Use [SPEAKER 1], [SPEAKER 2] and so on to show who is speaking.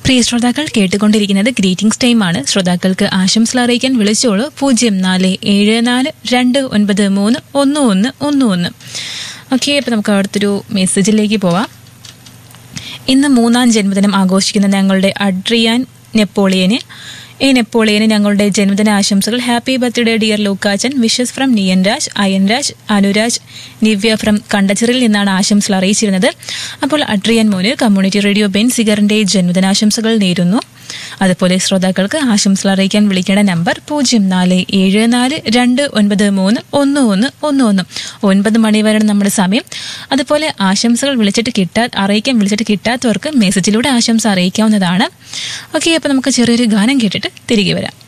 [SPEAKER 1] പ്രിയ ശ്രോതാക്കൾ കേട്ടുകൊണ്ടിരിക്കുന്നത് ഗ്രീറ്റിംഗ്സ് ടൈമാണ് ശ്രോതാക്കൾക്ക് ആശംസകൾ അറിയിക്കാൻ വിളിച്ചോളൂ പൂജ്യം നാല് ഏഴ് നാല് രണ്ട് ഒൻപത് മൂന്ന് ഒന്ന് ഒന്ന് ഒന്ന് ഒന്ന് ഓക്കെ അപ്പോൾ നമുക്ക് അടുത്തൊരു മെസ്സേജിലേക്ക് പോവാം ഇന്ന് മൂന്നാം ജന്മദിനം ആഘോഷിക്കുന്ന ഞങ്ങളുടെ അഡ്രിയാൻ നെപ്പോളിയന് ഈ നെപ്പോളിയന് ഞങ്ങളുടെ ജന്മദിന ആശംസകൾ happy birthday dear Lukachan wishes from Niyan Raj Ayan Raj Anuraj Nivya from കണ്ടച്ചിറിൽ നിന്നാണ് ആശംസകൾ അറിയിച്ചിരുന്നത് അപ്പോൾ അഡ്രിയൻ മോന് കമ്മ്യൂണിറ്റി റേഡിയോ ബെൻ സിഗറിന്റെ ജന്മദിനാശംസകൾ നേരുന്നു അതുപോലെ ശ്രോതാക്കൾക്ക് ആശംസകൾ അറിയിക്കാൻ വിളിക്കേണ്ട നമ്പർ പൂജ്യം നാല് ഏഴ് നാല് രണ്ട് ഒൻപത് മൂന്ന് ഒന്ന് ഒന്ന് ഒന്ന് ഒന്ന് ഒൻപത് മണി വരെയാണ് നമ്മുടെ സമയം അതുപോലെ ആശംസകൾ വിളിച്ചിട്ട് കിട്ടാ അറിയിക്കാൻ വിളിച്ചിട്ട് കിട്ടാത്തവർക്ക് മെസ്സേജിലൂടെ ആശംസ അറിയിക്കാവുന്നതാണ് ഓക്കെ അപ്പോൾ നമുക്ക് ചെറിയൊരു ഗാനം കേട്ടിട്ട് തിരികെ വരാം